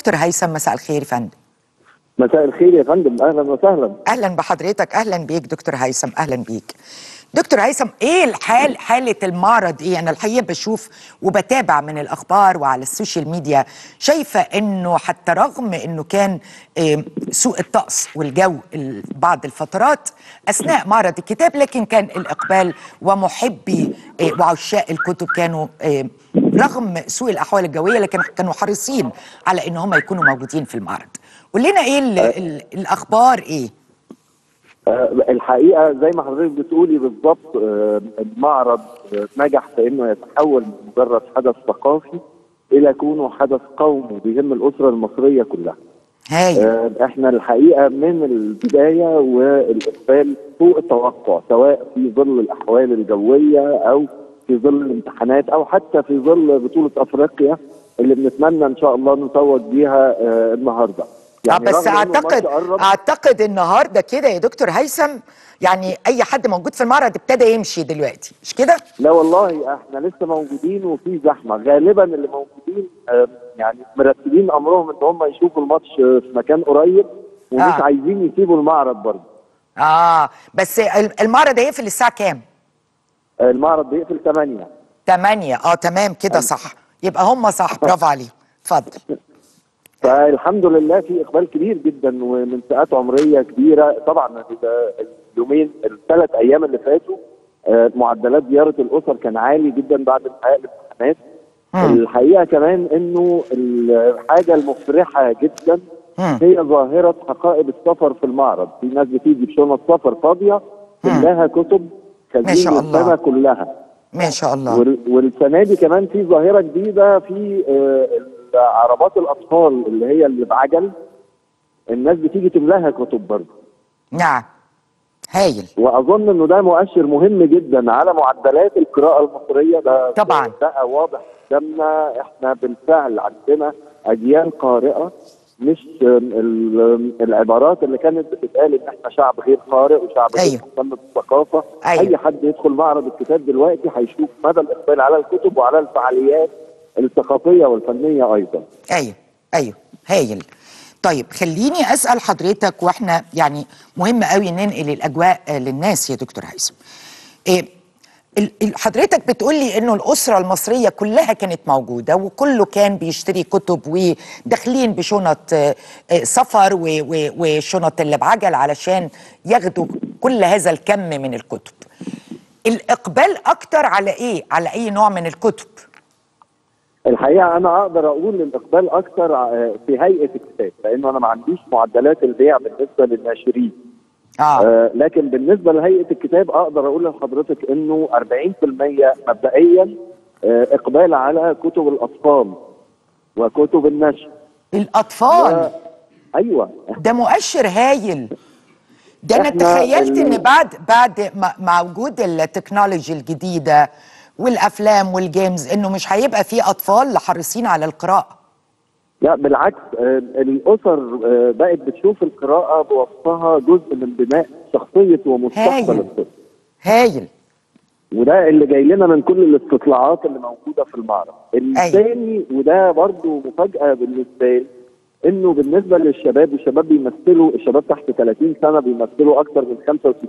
دكتور هيثم مساء الخير يا فندم مساء الخير يا فندم اهلا وسهلا اهلا بحضرتك اهلا بيك دكتور هيثم اهلا بيك دكتور هيثم ايه الحال حاله المعرض ايه انا الحقيقه بشوف وبتابع من الاخبار وعلى السوشيال ميديا شايفه انه حتى رغم انه كان آه، سوء الطقس والجو ال- بعض الفترات اثناء معرض الكتاب لكن كان الاقبال ومحبي آه، وعشاق الكتب كانوا آه، رغم سوء الاحوال الجويه لكن كانوا حريصين على ان هم يكونوا موجودين في المعرض قول لنا ايه ال ال الاخبار ايه آه، الحقيقه زي ما حضرتك بتقولي بالظبط آه، المعرض آه، نجح في انه يتحول من مجرد حدث ثقافي الى كونه حدث قومي بيهم الاسره المصريه كلها. هاي آه، احنا الحقيقه من البدايه والاقبال فوق التوقع سواء في ظل الاحوال الجويه او في ظل الامتحانات او حتى في ظل بطوله افريقيا اللي بنتمنى ان شاء الله نتوج بيها آه، النهارده. آه بس رغم إنه اعتقد الماتش قرب، اعتقد النهارده كده يا دكتور هيثم يعني اي حد موجود في المعرض ابتدى يمشي دلوقتي مش كده؟ لا والله احنا لسه موجودين وفي زحمه غالبا اللي موجودين آه، يعني مرتبين امرهم ان هم يشوفوا الماتش آه، في مكان قريب ومش آه. عايزين يسيبوا المعرض برضه اه بس ال- المعرض هيقفل الساعه كام؟ آه، المعرض بيقفل 8 8 اه تمام كده صح يبقى هم صح برافو عليهم اتفضل فالحمد لله في اقبال كبير جدا ومن فئات عمريه كبيره طبعا ده اليومين الثلاث ايام اللي فاتوا آه، معدلات زياره الاسر كان عالي جدا بعد انتهاء الامتحانات مم. الحقيقه كمان انه الحاجه المفرحه جدا مم. هي ظاهره حقائب السفر في المعرض في ناس بتيجي بشنط سفر فاضيه كلها كتب ما شاء خزين الله. السنه كلها ما شاء الله وال- والسنه دي كمان في ظاهره جديده في آه، عربات الاطفال اللي هي اللي بعجل الناس بتيجي تملاها كتب برضه نعم هايل واظن انه ده مؤشر مهم جدا على معدلات القراءه المصريه ده طبعاً. بقى واضح قدامنا احنا بالفعل عندنا اجيال قارئه مش آم، ال- العبارات اللي كانت بتتقال ان احنا شعب غير قارئ وشعب غير أيوه. مهتم بالثقافه أيوه. اي حد يدخل معرض الكتاب دلوقتي هيشوف مدى الاقبال على الكتب وعلى الفعاليات الثقافيه والفنيه ايضا ايوه ايوه هايل طيب خليني اسال حضرتك واحنا يعني مهم قوي ننقل الاجواء آه، للناس يا دكتور هيثم إيه ال- ال- حضرتك بتقول لي انه الاسره المصريه كلها كانت موجوده وكله كان بيشتري كتب وداخلين بشنط آه، آه، سفر و- و- وشنط اللي بعجل علشان ياخدوا كل هذا الكم من الكتب الاقبال اكتر على ايه على اي نوع من الكتب الحقيقه انا اقدر اقول الاقبال اكثر آه، في هيئه الكتاب لانه انا ما عنديش معدلات البيع بالنسبه للناشرين اه آه لكن بالنسبه لهيئه الكتاب اقدر اقول لحضرتك انه 40% مبدئيا آه اقبال على كتب الاطفال وكتب النشر الاطفال و... ايوه ده مؤشر هايل ده انا إحنا تخيلت ال- ان بعد بعد ما- مع وجود التكنولوجي الجديده والافلام والجيمز انه مش هيبقى في اطفال حريصين على القراءه لا بالعكس آه الاسر آه بقت بتشوف القراءه بوصفها جزء من بناء شخصيه ومستقبل هايل. الطفل هايل وده اللي جاي لنا من كل الاستطلاعات اللي موجوده في المعرض. الثاني وده برضو مفاجاه بالنسبه لي انه بالنسبه للشباب الشباب بيمثلوا الشباب تحت 30 سنه بيمثلوا اكثر من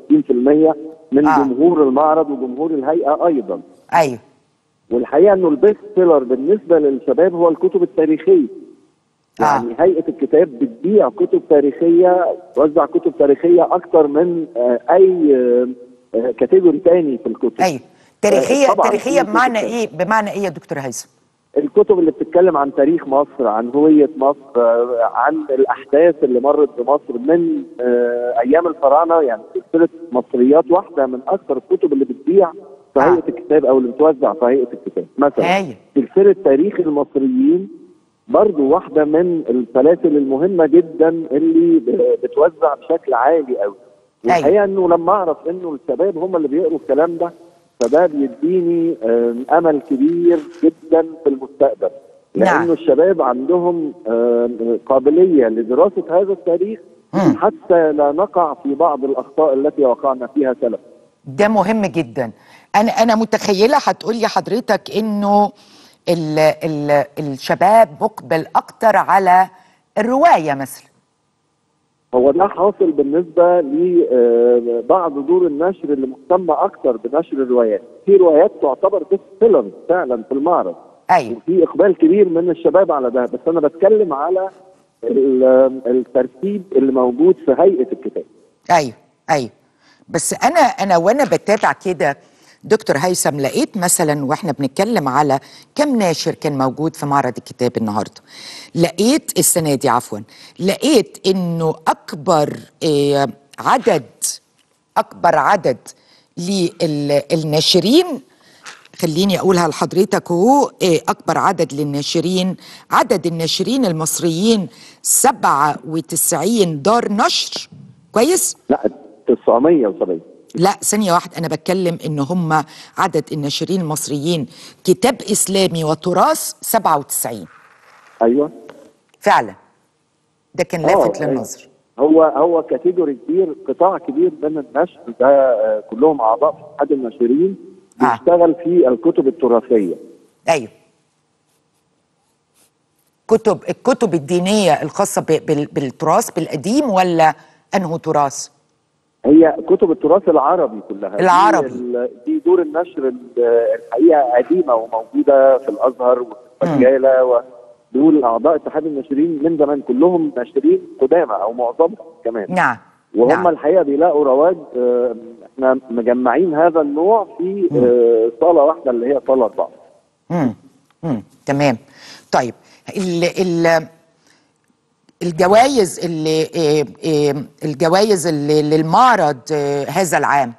65% من آه. آه. جمهور المعرض وجمهور الهيئه ايضا. ايوه والحقيقه انه البيست سيلر بالنسبه للشباب هو الكتب التاريخيه. آه. يعني هيئه الكتاب بتبيع كتب تاريخيه توزع كتب تاريخيه اكثر من آه، اي آه، آه، كاتيجوري تاني في الكتب. ايوه تاريخيه طبعاً تاريخيه في كتب بمعنى تانية. ايه بمعنى ايه يا دكتور هيثم الكتب اللي بتتكلم عن تاريخ مصر عن هوية مصر آه، عن الأحداث اللي مرت بمصر من آه، أيام الفراعنة يعني سلسلة مصريات واحدة من أكثر الكتب اللي بتبيع في آه. هيئة الكتاب أو اللي بتوزع في هيئة الكتاب مثلا هايل. سلسلة تاريخ المصريين برضو واحدة من السلاسل المهمة جدا اللي ب- بتوزع بشكل عالي قوي أيوة. والحقيقة انه لما اعرف انه الشباب هم اللي بيقروا الكلام ده فده بيديني آم، امل كبير جدا في المستقبل نعم. لانه الشباب عندهم آم، قابلية لدراسة هذا التاريخ مم. حتى لا نقع في بعض الاخطاء التي وقعنا فيها سلفا ده مهم جدا انا انا متخيله هتقول لي حضرتك انه ال ال الشباب مقبل اكتر على الروايه مثلا هو ده حاصل بالنسبه لبعض دور النشر اللي مهتمه اكتر بنشر الروايات في روايات تعتبر بيست سيلر فعلا في المعرض ايوه وفي اقبال كبير من الشباب على ده بس انا بتكلم على ال- الترتيب اللي موجود في هيئه الكتاب ايوه ايوه بس انا انا وانا بتابع كده دكتور هيثم لقيت مثلا واحنا بنتكلم على كم ناشر كان موجود في معرض الكتاب النهارده لقيت السنه دي عفوا لقيت انه اكبر آه، عدد اكبر عدد للناشرين خليني اقولها لحضرتك اهو إيه اكبر عدد للناشرين عدد الناشرين المصريين 97 دار نشر كويس لا 970 لا ثانية واحدة أنا بتكلم إن هم عدد الناشرين المصريين كتاب إسلامي وتراث 97 ايوه فعلا ده كان آه، لافت أيوة. للنظر هو هو كاتيجوري كبير قطاع كبير من النشر ده آه، كلهم اعضاء في اتحاد الناشرين آه. بيشتغل في الكتب التراثيه أيوه كتب الكتب الدينية الخاصة ب- بال- بالتراث بالقديم ولا أنه تراث؟ هي كتب التراث العربي كلها دي العربي. ال- دي دور النشر ال- الحقيقه قديمه وموجوده في الازهر وفي الفجاله ودول اعضاء اتحاد الناشرين من زمان كلهم ناشرين قدامى او معظمهم كمان نعم وهم نعم. الحقيقه بيلاقوا رواج آه، احنا مجمعين هذا النوع في آه، صاله واحده اللي هي صاله اربعه مم. مم. تمام طيب ال ال الجوائز اللي إيه إيه الجوائز اللي للمعرض إيه هذا العام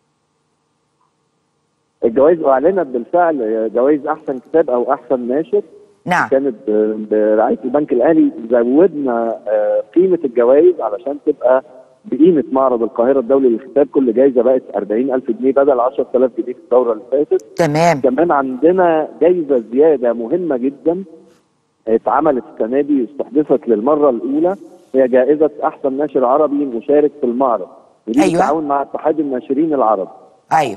الجوائز اعلنت بالفعل آه، جوائز احسن كتاب او احسن ناشر نعم كانت آه، برعايه البنك الاهلي زودنا آه، قيمه الجوائز علشان تبقى بقيمه معرض القاهره الدولي للكتاب كل جائزه بقت 40000 جنيه بدل 10000 جنيه في الدوره اللي فاتت تمام كمان عندنا جايزه زياده مهمه جدا اتعملت السنه دي استحدثت للمره الاولى هي جائزه احسن ناشر عربي مشارك في المعرض ودي أيوة. بالتعاون مع اتحاد الناشرين العرب ايوه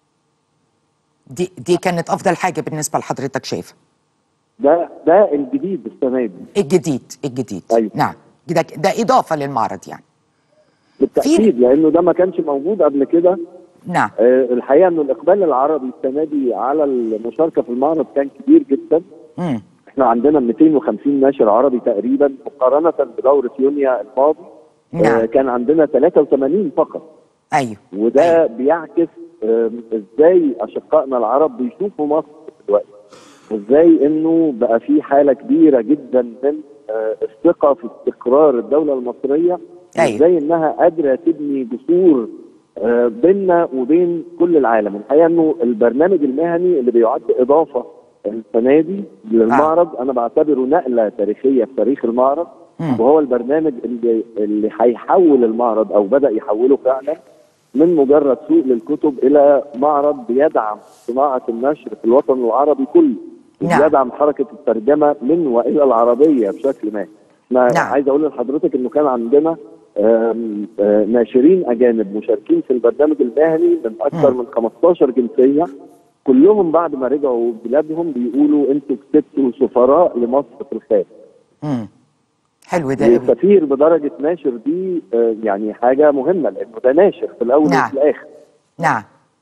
دي دي كانت افضل حاجه بالنسبه لحضرتك شايفه ده ده الجديد السنه دي الجديد الجديد أيوة. نعم ده ده اضافه للمعرض يعني بالتاكيد لانه ده ما كانش موجود قبل كده نعم آه، الحقيقه انه الاقبال العربي السنه دي على المشاركه في المعرض كان كبير جدا امم احنا عندنا 250 ناشر عربي تقريبا مقارنه بدوره يونيو الماضي نعم. آه، كان عندنا 83 فقط ايوه وده أيوة. بيعكس آم، ازاي اشقائنا العرب بيشوفوا مصر دلوقتي وازاي انه بقى في حاله كبيره جدا من آه، الثقه في استقرار الدوله المصريه أيوة. وازاي انها قادره تبني جسور آه، بيننا وبين كل العالم الحقيقه انه البرنامج المهني اللي بيعد اضافه السنه دي للمعرض انا بعتبره نقله تاريخيه في تاريخ المعرض مم. وهو البرنامج اللي اللي هيحول المعرض او بدا يحوله فعلا من مجرد سوق للكتب الى معرض بيدعم صناعه النشر في الوطن العربي كله نعم. وبيدعم حركه الترجمه من والى العربيه بشكل ما. احنا نعم. عايز اقول لحضرتك انه كان عندنا آم، آه، ناشرين اجانب مشاركين في البرنامج المهني من اكثر مم. من 15 جنسيه كلهم بعد ما رجعوا بلادهم بيقولوا انتوا كسبتوا سفراء لمصر في الخارج. امم حلو ده قوي سفير بدرجه ناشر دي آه، يعني حاجه مهمه لانه ده ناشر في الاول نعم. وفي الاخر. نعم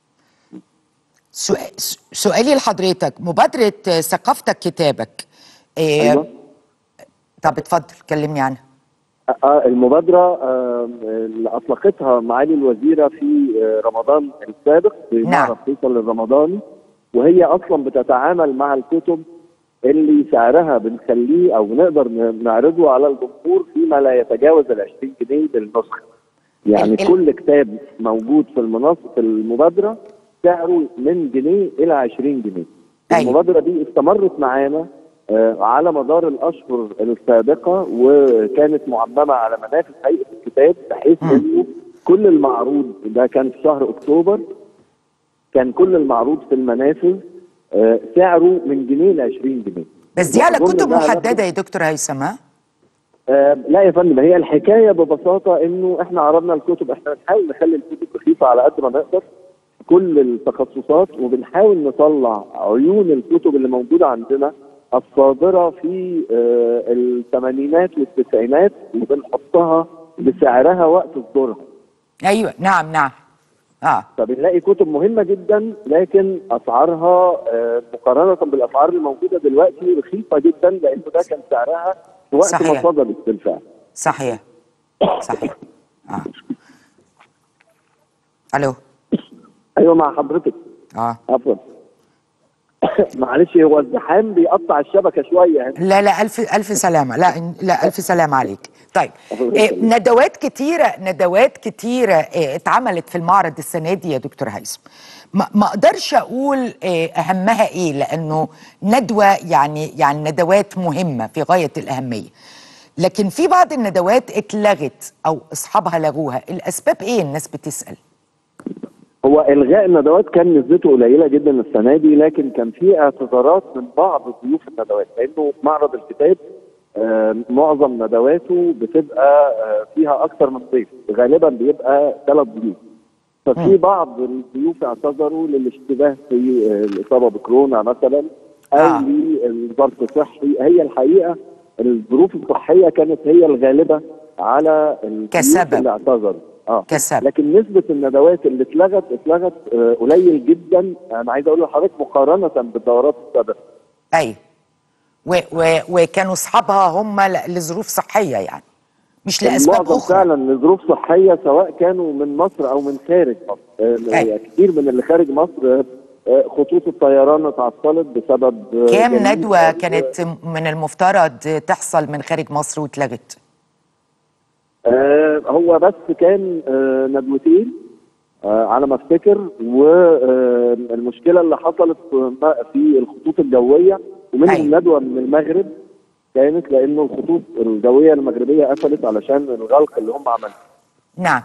سؤ- س- سؤالي لحضرتك مبادرة آه، ثقافتك كتابك إيه ايوه طب اتفضل كلمني عنها آه، المبادرة آه، اللي أطلقتها معالي الوزيرة في آه، رمضان السابق في نعم. معرض فيصل الرمضاني وهي أصلا بتتعامل مع الكتب اللي سعرها بنخليه أو بنقدر ن- نعرضه على الجمهور فيما لا يتجاوز ال 20 جنيه بالنسخة. يعني ال- ال- كل كتاب موجود في المنصة في المبادرة سعره من جنيه إلى 20 جنيه. أيوة. المبادرة دي استمرت معانا آه، على مدار الاشهر السابقه وكانت معممه على منافذ هيئه الكتاب بحيث مم. انه كل المعروض ده كان في شهر اكتوبر كان كل المعروض في المنافذ آه، سعره من جنيه ل 20 جنيه بس دي على وأظن كتب ده محددة يا دكتور هيثم ها آه لا يا فندم هي الحكايه ببساطه انه احنا عرضنا الكتب احنا بنحاول نخلي الكتب رخيصه على قد ما نقدر في كل التخصصات وبنحاول نطلع عيون الكتب اللي موجوده عندنا الصادره في آه، الثمانينات والتسعينات وبنحطها بسعرها وقت صدورها ايوه نعم نعم اه فبنلاقي كتب مهمه جدا لكن اسعارها آه، مقارنه بالاسعار الموجوده دلوقتي رخيصه جدا لانه ده كان سعرها في وقت صحيح. ما صدرت بالفعل صحيح صحيح اه الو ايوه مع حضرتك اه عفوا معلش هو الزحام بيقطع الشبكه شويه هنا لا لا الف الف سلامه لا لا الف سلامه عليك طيب الله إيه يخليك. ندوات كتيره ندوات كتيره إيه اتعملت في المعرض السنه دي يا دكتور هيثم ما ما اقدرش اقول إيه اهمها ايه لانه ندوه يعني يعني ندوات مهمه في غايه الاهميه لكن في بعض الندوات اتلغت او اصحابها لغوها الاسباب ايه الناس بتسال هو الغاء الندوات كان نسبته قليله جدا السنه دي لكن كان في اعتذارات من بعض ضيوف الندوات لانه معرض الكتاب آه، معظم ندواته بتبقى آه، فيها اكثر من ضيف غالبا بيبقى ثلاث ضيوف ففي بعض الضيوف اعتذروا للاشتباه في آه، الاصابه بكورونا مثلا او آه. للظرف صحي هي الحقيقه الظروف الصحيه كانت هي الغالبه على الضيوف كسبب. اللي اعتذروا اه كسبب. لكن نسبه الندوات اللي اتلغت اتلغت آه، قليل جدا انا عايز اقول لحضرتك مقارنه بالدورات السابقه ايوه و و وكانوا اصحابها هم ل- لظروف صحيه يعني مش لاسباب المعظم اخرى فعلا لظروف صحيه سواء كانوا من مصر او من خارج مصر آه، أيوة. كتير من اللي خارج مصر آه، خطوط الطيران اتعطلت بسبب آه، كام جميع- ندوة كانت من المفترض تحصل من خارج مصر واتلغت؟ آه هو بس كان آه ندوتين آه على ما افتكر والمشكله اللي حصلت في في الخطوط الجويه ومنهم أيوة. ندوه من المغرب كانت لانه الخطوط الجويه المغربيه قفلت علشان الغلق اللي هم عملوه نعم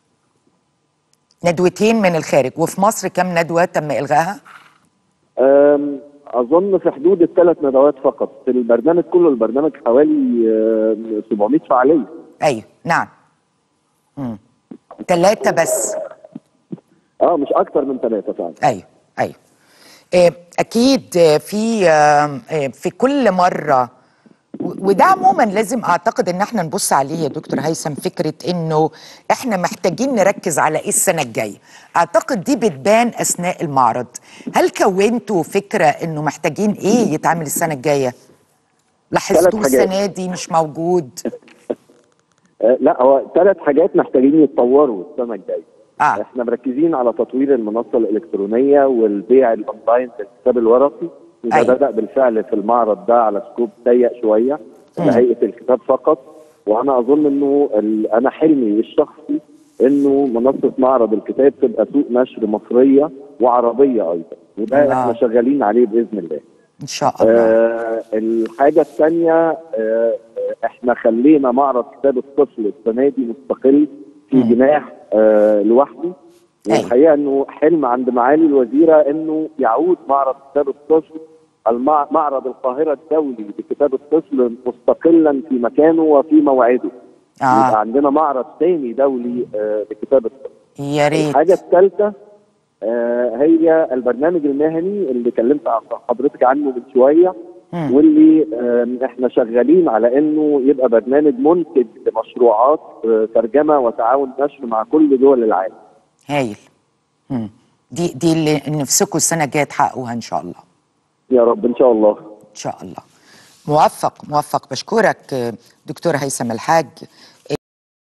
ندوتين من الخارج وفي مصر كم ندوة تم إلغائها؟ آم، اظن في حدود الثلاث ندوات فقط في البرنامج كله البرنامج حوالي آم، 700 فعاليه أيوه نعم مم. ثلاثة بس اه مش اكتر من ثلاثه فعلا ايوه ايوه آه، اكيد آه، في آه، آه، في كل مره و- وده عموما لازم اعتقد ان احنا نبص عليه يا دكتور هيثم فكره انه احنا محتاجين نركز على ايه السنه الجايه اعتقد دي بتبان اثناء المعرض هل كونتوا فكره انه محتاجين ايه يتعمل السنه الجايه لاحظتوه حاجات. السنه دي مش موجود آه، لا هو ثلاث حاجات محتاجين يتطوروا السنه الجايه اه احنا مركزين على تطوير المنصه الالكترونيه والبيع الاونلاين للكتاب الورقي وده أيوة. بدا بالفعل في المعرض ده على سكوب ضيق شويه مم. لهيئه الكتاب فقط وانا اظن انه ال- انا حلمي الشخصي انه منصه معرض الكتاب تبقى سوق نشر مصريه وعربيه ايضا وده الله. احنا شغالين عليه باذن الله ان شاء الله آه الحاجة الثانية آه آه، احنا خلينا معرض كتاب الطفل السنة دي مستقل في مم. جناح آه لوحده أيوة. والحقيقة انه حلم عند معالي الوزيرة انه يعود معرض كتاب الطفل المع- معرض القاهرة الدولي لكتاب الطفل مستقلا في مكانه وفي موعده آه. يبقى عندنا معرض ثاني دولي آه لكتاب الطفل يا ريت الحاجة الثالثة آه، هي البرنامج المهني اللي كلمت عن- حضرتك عنه من شوية مم. واللي آم، احنا شغالين على انه يبقى برنامج منتج لمشروعات آه، ترجمة وتعاون نشر مع كل دول العالم هايل مم. دي دي اللي نفسكم السنه الجايه تحققوها ان شاء الله يا رب ان شاء الله ان شاء الله موفق موفق بشكرك آه، دكتور هيثم الحاج